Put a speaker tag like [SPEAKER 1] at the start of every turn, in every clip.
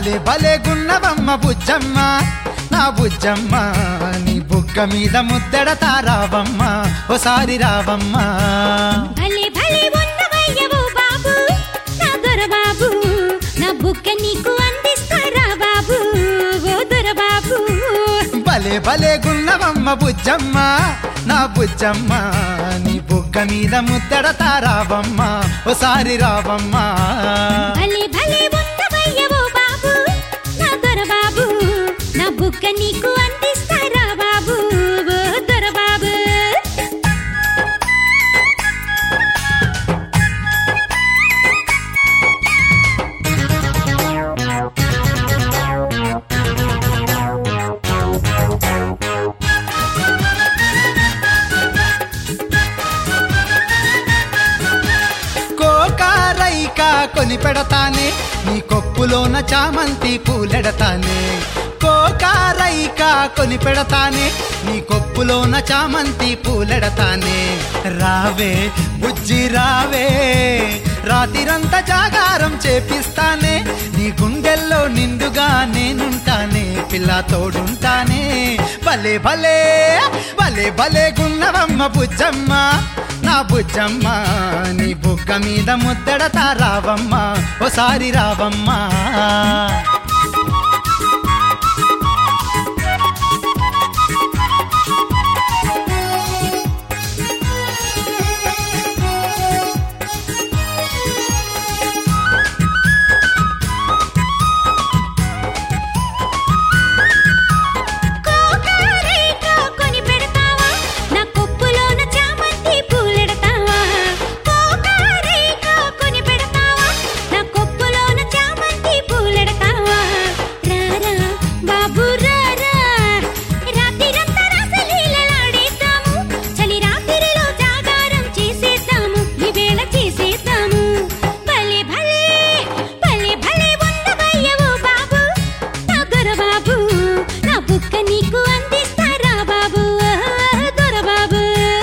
[SPEAKER 1] భలే భలే గున్నవమ్మ బుజ్జమ్మ నా బుజ్జమ్మ నీ బుగ్గ మీద ముద్దెడతా రావమ్మ ఓసారి రావమ్మ
[SPEAKER 2] భలే భలే ఉన్నవయ్యవో బాబు నా దొరబాబు నా బుక్క నీకు అందిస్తారా బాబు ఓ దొరబాబు
[SPEAKER 1] భలే భలే గున్నవమ్మ బుజ్జమ్మ నా బుజ్జమ్మ నీ బుగ్గ మీద ముద్దెడతా రావమ్మ ఓసారి రావమ్మ
[SPEAKER 2] భలే భలే ఉన్నవయ్యవో బాబు నా దొరబాబు నా బుక్క నీకు అందిస్తారా బాబు ఓ దొరబాబు
[SPEAKER 1] కోకారైక కొని పెడతానే నీ కొప్పులోన చామంతి పూలెడతానే కోకారైక కొని పెడతానే నీ కొప్పులోన చామంతి పూలెడతానే రావే బుజ్జి రావే రాతిరంతా జాగారం చేపిస్తానే నీ గుండెల్లో నిండుగా నేనుంటానే పిల్ల తోడుంటానే భలే భలే భలే భలే గున్నవమ్మ బుజ్జమ్మ నా బుజ్జమ్మ నీ బుగ్గ మీద ముద్దడతా రావమ్మ ఓసారి రావమ్మ
[SPEAKER 2] కోకారేక కొని పెడతావా నా కొప్పులోన చామంతి పూలెడతావా కోకారేక కొని పెడతావా నా కొప్పులోన చామంతి పూలెడతావా రారా బాబు రారా రాత్రిరంతా రాసలీలలాడేద్దాము చలి రాత్రిలో జాగారం చేసేద్దాము ఈ వేళ చేసేద్దాము భలే భలే భలే భలే ఉన్నవయ్యవో బాబు నా దొరబాబు నా బుక్క నీకు అందిస్తారా బాబు ఆ, దొరబాబు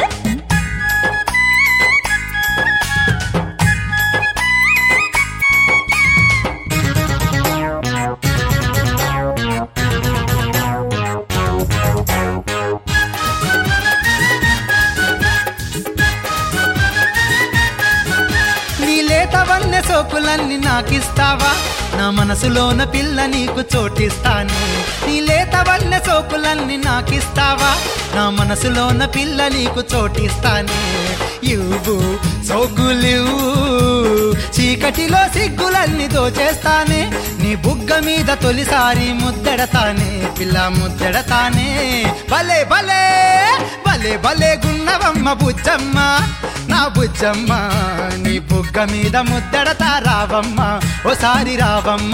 [SPEAKER 1] నీ లేత వన్నె సోకులన్నీ నాకిస్తావా నా మనసులోన పిల్ల నీకు చోటిస్తాను నీ లేత వన్నె సోకులన్నీ నాకిస్తావా నా మనసులోన పిల్ల నీకు చోటిస్తాను ఇవ్వు సోకులివ్వు చీకటిలో సిగ్గులన్నీ దోచేస్తానే నీ బుగ్గ మీద తొలిసారి ముద్దెడతానే పిల్ల ముద్దెడతానే భలే భలే భలే భలే గున్నవమ్మ బుజ్జమ్మ నా బుజ్జమ్మ నీ బుగ్గ మీద ముద్దడతా రావమ్మ ఓసారి రావమ్మ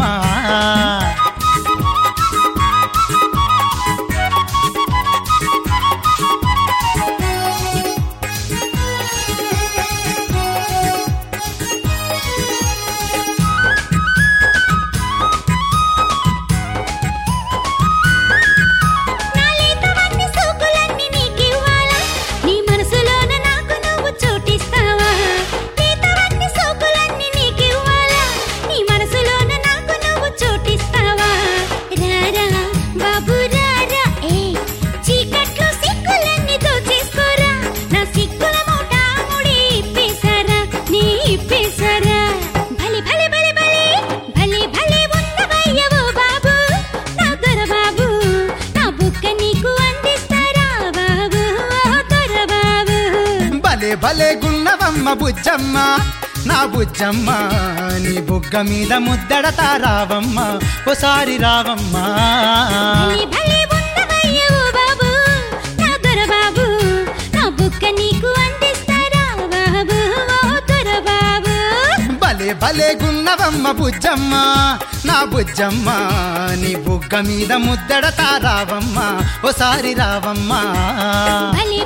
[SPEAKER 2] నా లేతవన్నీ సోకులన్నీ నీకివ్వాలా నీ మనసులోన నాకు నువ్వు చోటిస్తావా లేతవన్నీ సోకులన్నీ నీకివ్వాలా నీ మనసులోన నాకు నువ్వు చోటిస్తావా రారా బాబు రారా ఏ చీకట్లో సిక్కులన్నీ దోచేసుకోరా నా సిక్కుల మూట ముడి ఇప్పేశారా నీ ఇప్పేశారా భలే భలే భలే భలే భలే భలే ఉన్నవయ్యవో బాబు నా దొరబాబు నా బుక్క నీకు అందిస్తారా బాబు ఓ దొరబాబు
[SPEAKER 1] భలే భలే గున్నవమ్మ బుజ్జమ్మ నా బుజ్జమ్మ నీ బుగ్గ మీద ముద్దడతా రావమ్మ ఓసారి రావమ్మ
[SPEAKER 2] భలే భలే ఉన్నవయ్యవో బాబు నా దొరబాబు నా బుక్క నీకు అందిస్తారా బాబు ఓ దొరబాబు
[SPEAKER 1] భలే భలే గున్నవమ్మ బుజ్జమ్మ నా బుజ్జమ్మ నీ బుగ్గ మీద ముద్దడతా రావమ్మ ఓసారి రావమ్మ
[SPEAKER 2] భలే